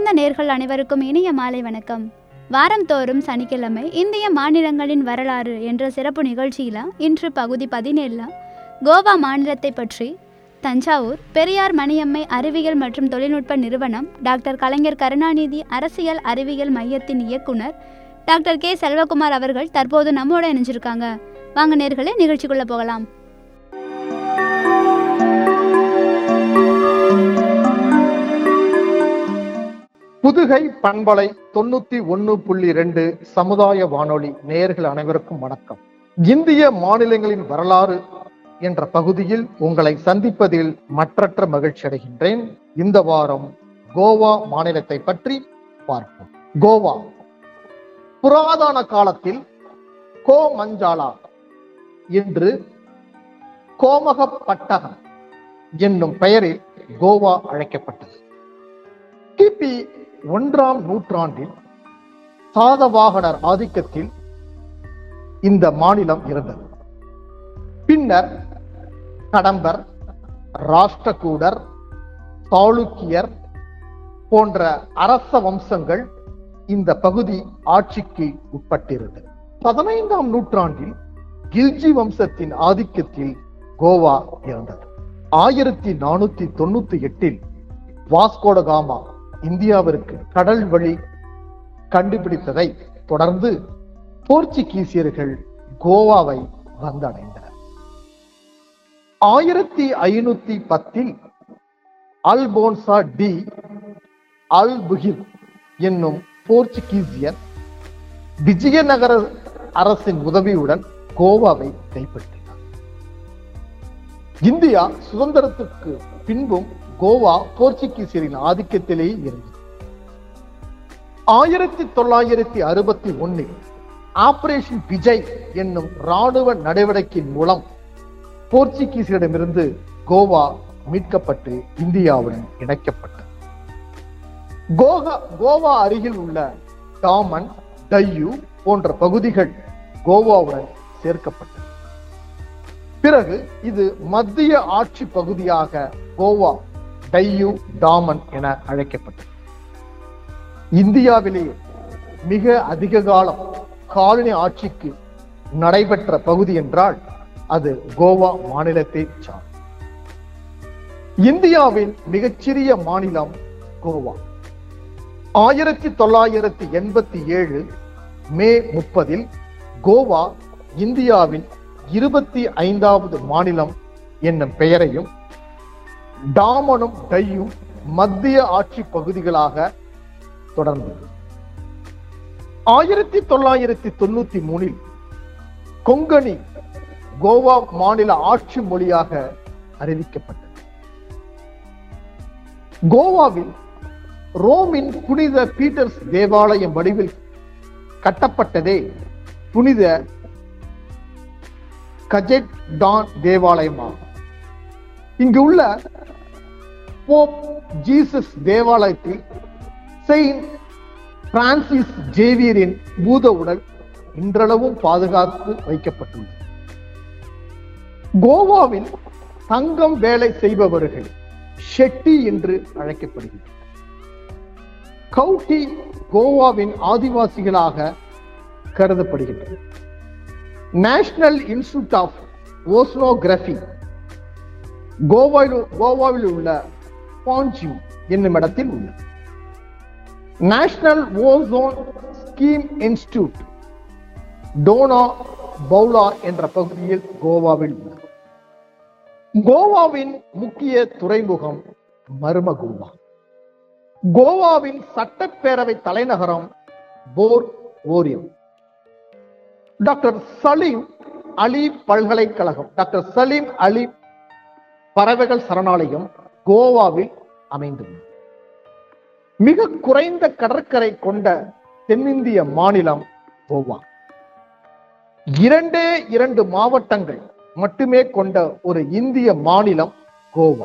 அன்பார்ந்த நேர்கள் அனைவருக்கும் இனிய மாலை வணக்கம் வாரந்தோறும் சனிக்கிழமை இந்திய மாநிலங்களின் வரலாறு என்ற சிறப்பு நிகழ்ச்சியில் இன்று பகுதி பதினேழில் கோவா மாநிலத்தை பற்றி தஞ்சாவூர் பெரியார் மணியம்மை அறிவியல் மற்றும் தொழில்நுட்ப நிறுவனம் டாக்டர் கலைஞர் கருணாநிதி அரசியல் அறிவியல் மையத்தின் இயக்குனர் டாக்டர் கே செல்வகுமார் அவர்கள் தற்போது நம்மோட இணைஞ்சிருக்காங்க வாங்க நேர்களே நிகழ்ச்சிக்குள்ளே போகலாம் புதுகை பண்பலை தொண்ணூத்தி ஒன்னு புள்ளி ரெண்டு சமுதாய வானொலி நேயர்கள் அனைவருக்கும் வணக்கம் இந்திய மாநிலங்களின் வரலாறு என்ற பகுதியில் உங்களை சந்திப்பதில் மற்றற்ற மகிழ்ச்சி அடைகின்றேன் இந்த வாரம் கோவா மாநிலத்தை பற்றி பார்ப்போம் கோவா புராதன காலத்தில் கோ மஞ்சாலா என்று கோமகப்பட்டகம் என்னும் பெயரில் கோவா அழைக்கப்பட்டது கிபி ஒன்றாம் நூற்றாண்டில் சாதவாகனர் ஆதிக்கத்தில் இந்த மாநிலம் இருந்தது பின்னர் கடம்பர் ராஷ்டிரகூடர் சாளுக்கியர் போன்ற அரச வம்சங்கள் இந்த பகுதி ஆட்சிக்கு உட்பட்டிருந்தது பதினைந்தாம் நூற்றாண்டில் கில்ஜி வம்சத்தின் ஆதிக்கத்தில் கோவா இருந்தது ஆயிரத்தி நானூத்தி தொண்ணூத்தி எட்டில் வாஸ்கோடகாமா இந்தியாவிற்கு கடல் வழி கண்டுபிடித்ததை தொடர்ந்து போர்ச்சுகீசியர்கள் கோவாவை வந்தடைந்தனர் ஆயிரத்தி ஐநூத்தி பத்தில் அல்போன்சா டி அல்புகிர் என்னும் போர்ச்சுகீசியர் விஜயநகர அரசின் உதவியுடன் கோவாவை கைப்பற்றினார் இந்தியா சுதந்திரத்துக்கு பின்பும் கோவா போர்ச்சுகீசியரின் ஆதிக்கத்திலேயே இருந்தது ஆயிரத்தி தொள்ளாயிரத்தி அறுபத்தி ஒன்னில் ஆபரேஷன் விஜய் என்னும் ராணுவ நடவடிக்கையின் மூலம் போர்ச்சுகீசியரிடமிருந்து கோவா மீட்கப்பட்டு இந்தியாவுடன் இணைக்கப்பட்டது கோகா கோவா அருகில் உள்ள டாமன் டையூ போன்ற பகுதிகள் கோவாவுடன் சேர்க்கப்பட்டது பிறகு இது மத்திய ஆட்சி பகுதியாக கோவா டையூ டாமன் என அழைக்கப்பட்டது இந்தியாவிலேயே மிக அதிக காலம் காலனி ஆட்சிக்கு நடைபெற்ற பகுதி என்றால் அது கோவா மாநிலத்தை சார் இந்தியாவின் மிகச்சிறிய மாநிலம் கோவா ஆயிரத்தி தொள்ளாயிரத்தி எண்பத்தி ஏழு மே முப்பதில் கோவா இந்தியாவின் இருபத்தி ஐந்தாவது மாநிலம் என்னும் பெயரையும் டாமனும் டையும் மத்திய ஆட்சி பகுதிகளாக தொடர்ந்தது ஆயிரத்தி தொள்ளாயிரத்தி தொண்ணூத்தி மூணில் கொங்கணி கோவா மாநில ஆட்சி மொழியாக அறிவிக்கப்பட்டது கோவாவில் ரோமின் புனித பீட்டர்ஸ் தேவாலயம் வடிவில் கட்டப்பட்டதே புனித கஜெட் டான் தேவாலயமாகும் இங்கு உள்ள போப் ஜீசஸ் தேவாலயத்தில் செயின்ட் பிரான்சிஸ் ஜேவியரின் பூத உடல் இன்றளவும் பாதுகாத்து வைக்கப்பட்டுள்ளது கோவாவில் தங்கம் வேலை செய்பவர்கள் ஷெட்டி என்று அழைக்கப்படுகிறது கவுட்டி கோவாவின் ஆதிவாசிகளாக கருதப்படுகின்றனர் நேஷனல் இன்ஸ்டிடியூட் ஆஃப் ஓஸ்னோகிராபி கோவாவில் கோவாவில் உள்ள பாஞ்சியூ என்னும் இடத்தில் உள்ளது national ozone scheme institute Dona Paula என்ற பகுதியில் கோவாவில் உள்ளது கோவாவின் முக்கிய துறைமுகம் மர்மகோவா கோவாவின் சட்டப்பேரவை தலைநகரம் போர் ஓரியம் டாக்டர் சலீம் அலி பல்கலைக்கழகம் டாக்டர் சலீம் அலி பறவைகள் சரணாலயம் கோவாவில் அமைந்துள்ளது மிக குறைந்த கடற்கரை கொண்ட தென்னிந்திய மாநிலம் கோவா இரண்டே இரண்டு மாவட்டங்கள் மட்டுமே கொண்ட ஒரு இந்திய மாநிலம் கோவா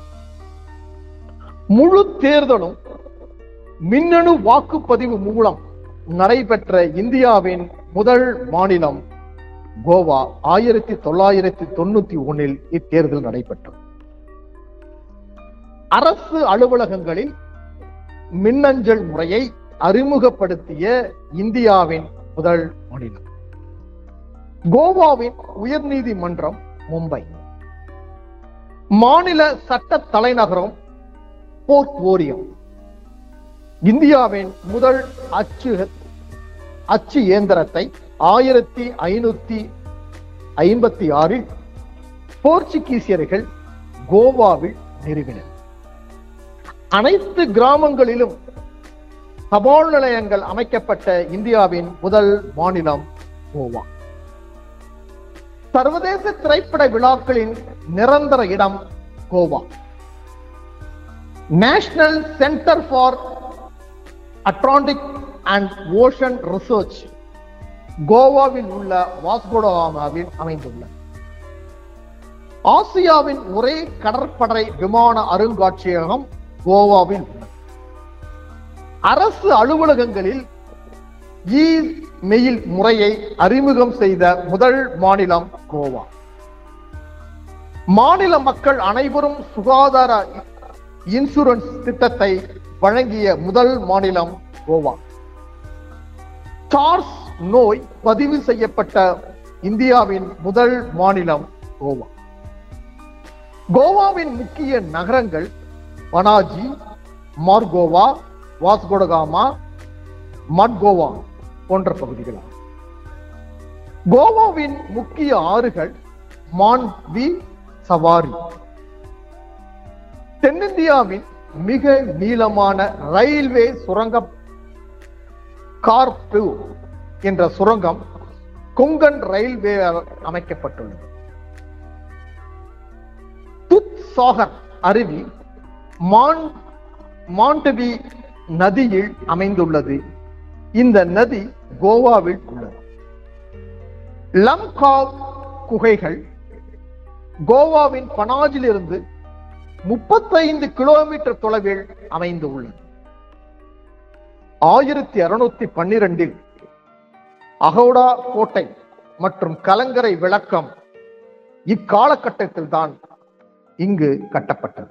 முழு தேர்தலும் மின்னணு வாக்குப்பதிவு மூலம் நடைபெற்ற இந்தியாவின் முதல் மாநிலம் கோவா ஆயிரத்தி தொள்ளாயிரத்தி தொண்ணூத்தி ஒன்னில் இத்தேர்தல் நடைபெற்றது அரசு அலுவலகங்களில் மின்னஞ்சல் முறையை அறிமுகப்படுத்திய இந்தியாவின் முதல் மாநிலம் கோவாவின் உயர்நீதிமன்றம் மும்பை மாநில சட்ட தலைநகரம் போர்ட் ஓரியம் இந்தியாவின் முதல் அச்சு அச்சு இயந்திரத்தை ஆயிரத்தி ஐநூத்தி ஐம்பத்தி ஆறில் போர்ச்சுகீசியர்கள் கோவாவில் நிறுவினர் அனைத்து கிராமங்களிலும் தபால் நிலையங்கள் அமைக்கப்பட்ட இந்தியாவின் முதல் மாநிலம் கோவா சர்வதேச திரைப்பட விழாக்களின் நிரந்தர இடம் Goa national centre for Atlantic and ocean research கோவாவில் உள்ள வாஸ்கோடகாமாவில் அமைந்துள்ளது ஆசியாவின் ஒரே கடற்படை விமான அருங்காட்சியகம் கோவாவில் உள்ளது அரசு அலுவலகங்களில் இ மெயில் முறையை அறிமுகம் செய்த முதல் மாநிலம் கோவா மாநில மக்கள் அனைவரும் சுகாதார இன்சூரன்ஸ் திட்டத்தை வழங்கிய முதல் மாநிலம் கோவா சார்ஸ் நோய் பதிவு செய்யப்பட்ட இந்தியாவின் முதல் மாநிலம் கோவா கோவாவின் முக்கிய நகரங்கள் பனாஜி மார்கோவா வாஸ்கோடகாமா மட்கோவா போன்ற பகுதிகளாகும் கோவாவின் முக்கிய ஆறுகள் மான்வி சவாரி தென்னிந்தியாவின் மிக நீளமான ரயில்வே சுரங்க கார்பு என்ற சுரங்கம் கொங்கன் ரயில்வே அமைக்கப்பட்டுள்ளது துத் சாகர் அருவி மான் மாண்டவி நதியில் அமைந்துள்ளது இந்த நதி கோவாவில் உள்ளது லம்காவ் குகைகள் கோவாவின் பனாஜிலிருந்து முப்பத்தைந்து கிலோமீட்டர் தொலைவில் அமைந்துள்ளது ஆயிரத்தி அறுநூத்தி பன்னிரெண்டில் அகோடா கோட்டை மற்றும் கலங்கரை விளக்கம் இக்காலகட்டத்தில் தான் இங்கு கட்டப்பட்டது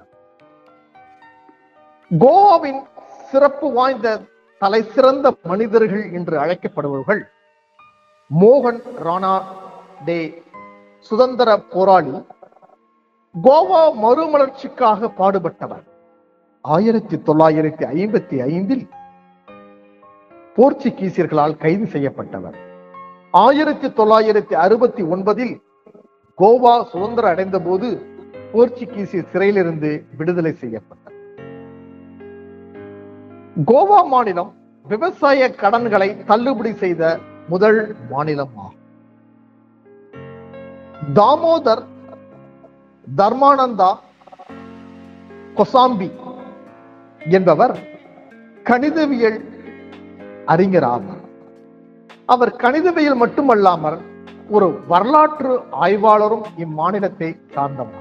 கோவாவின் சிறப்பு வாய்ந்த தலை சிறந்த மனிதர்கள் என்று அழைக்கப்படுபவர்கள் மோகன் ராணா டே சுதந்திர போராளி கோவா மறுமலர்ச்சிக்காக பாடுபட்டவர் ஆயிரத்தி தொள்ளாயிரத்தி ஐம்பத்தி ஐந்தில் போர்ச்சுகீசியர்களால் கைது செய்யப்பட்டவர் ஆயிரத்தி தொள்ளாயிரத்தி அறுபத்தி ஒன்பதில் கோவா சுதந்திரம் அடைந்த போது போர்ச்சுகீசிய சிறையிலிருந்து விடுதலை செய்யப்பட்டார் கோவா மாநிலம் விவசாய கடன்களை தள்ளுபடி செய்த முதல் மாநிலம் ஆகும் தாமோதர் தர்மானந்தா கொசாம்பி என்பவர் கணிதவியல் அறிஞர் ஆவார் அவர் கணிதவியல் மட்டுமல்லாமல் ஒரு வரலாற்று ஆய்வாளரும் இம்மாநிலத்தை சார்ந்தவர்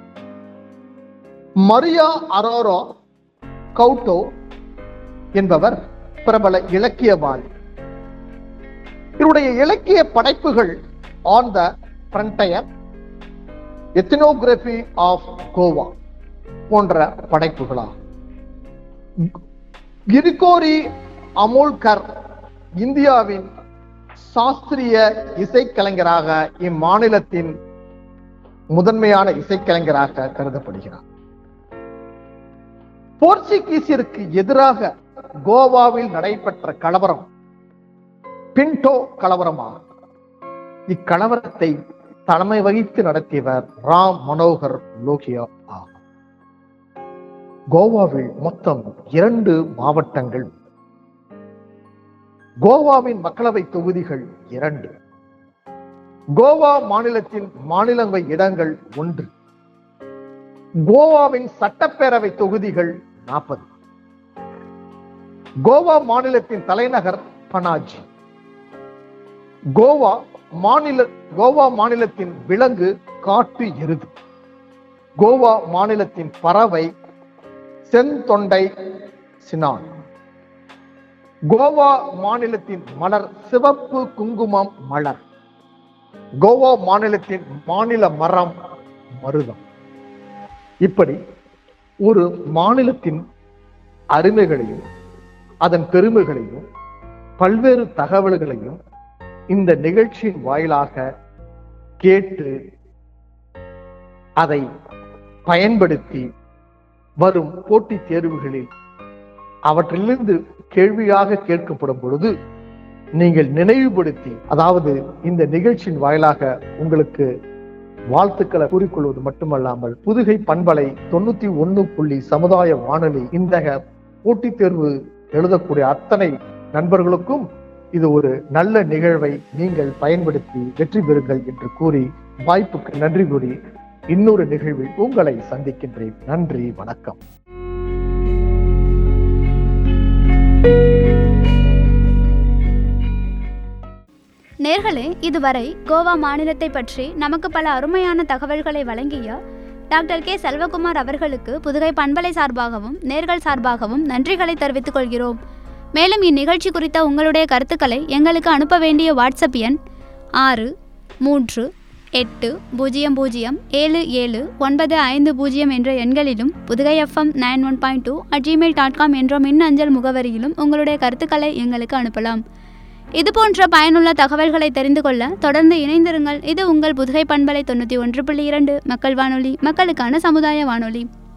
மரியா அரோரோ கவுட்டோ என்பவர் பிரபல இலக்கியவாதி இவருடைய இலக்கிய படைப்புகள் on the frontier ethnography of Goa போன்ற படைப்புகளாகும் கிரிகோரி அமோல்கர் இந்தியாவின் சாஸ்திரிய இசைக்கலைஞராக இம்மாநிலத்தின் முதன்மையான இசைக்கலைஞராக கருதப்படுகிறார் போர்ச்சுகீசியருக்கு எதிராக கோவாவில் நடைபெற்ற கலவரம் பின்டோ கலவரமாகும் இக்கலவரத்தை தலைமை வகித்து நடத்தியவர் ராம் மனோகர் லோகியா ஆகும் கோவாவில் மொத்தம் இரண்டு மாவட்டங்கள் உள்ளன. கோவாவின் மக்களவை தொகுதிகள் இரண்டு கோவா மாநிலத்தின் மாநிலங்களவை இடங்கள் ஒன்று கோவாவின் சட்டப்பேரவை தொகுதிகள் நாற்பது கோவா மாநிலத்தின் தலைநகர் பனாஜி கோவா மாநில கோவா மாநிலத்தின் விலங்கு காட்டு எருது கோவா மாநிலத்தின் பறவை செந்தொண்டை சினான் கோவா மாநிலத்தின் மலர் சிவப்பு குங்குமம் மலர் கோவா மாநிலத்தின் மாநில மரம் மருதம் இப்படி ஒரு மாநிலத்தின் அருமைகளையும் அதன் பெருமைகளையும் பல்வேறு தகவல்களையும் இந்த நிகழ்ச்சியின் வாயிலாக கேட்டு அதை பயன்படுத்தி வரும் போட்டித் தேர்வுகளில் அவற்றிலிருந்து கேள்வியாக கேட்கப்படும் பொழுது நீங்கள் நினைவுபடுத்தி அதாவது இந்த நிகழ்ச்சியின் வாயிலாக உங்களுக்கு வாழ்த்துக்களை கூறிக்கொள்வது மட்டுமல்லாமல் புதுகை பண்பலை தொண்ணூத்தி ஒண்ணு புள்ளி சமுதாய வானொலி இந்த போட்டித் தேர்வு எழுதக்கூடிய அத்தனை நண்பர்களுக்கும் இது ஒரு நல்ல நிகழ்வை நீங்கள் பயன்படுத்தி வெற்றி பெறுங்கள் என்று கூறி வாய்ப்புக்கு நன்றி கூறி இன்னொரு நிகழ்வில் உங்களை சந்திக்கின்றேன் நன்றி வணக்கம் நேர்களே இதுவரை கோவா மாநிலத்தை பற்றி நமக்கு பல அருமையான தகவல்களை வழங்கிய டாக்டர் கே செல்வகுமார் அவர்களுக்கு புதுகை பண்பலை சார்பாகவும் நேர்கள் சார்பாகவும் நன்றிகளை தெரிவித்துக் கொள்கிறோம் மேலும் இந்நிகழ்ச்சி குறித்த உங்களுடைய கருத்துக்களை எங்களுக்கு அனுப்ப வேண்டிய வாட்ஸ்அப் எண் ஆறு மூன்று எட்டு பூஜ்ஜியம் பூஜ்ஜியம் ஏழு ஏழு ஒன்பது ஐந்து பூஜ்ஜியம் என்ற எண்களிலும் Puthugai FM nine one point two at Gmail dot com என்ற மின் அஞ்சல் முகவரியிலும் உங்களுடைய கருத்துக்களை எங்களுக்கு அனுப்பலாம் இது போன்ற பயனுள்ள தகவல்களை தெரிந்து கொள்ள தொடர்ந்து இணைந்திருங்கள் இது உங்கள் புதுகை பண்பலை தொண்ணூற்றி ஒன்று புள்ளி இரண்டு மக்கள் வானொலி மக்களுக்கான சமுதாய வானொலி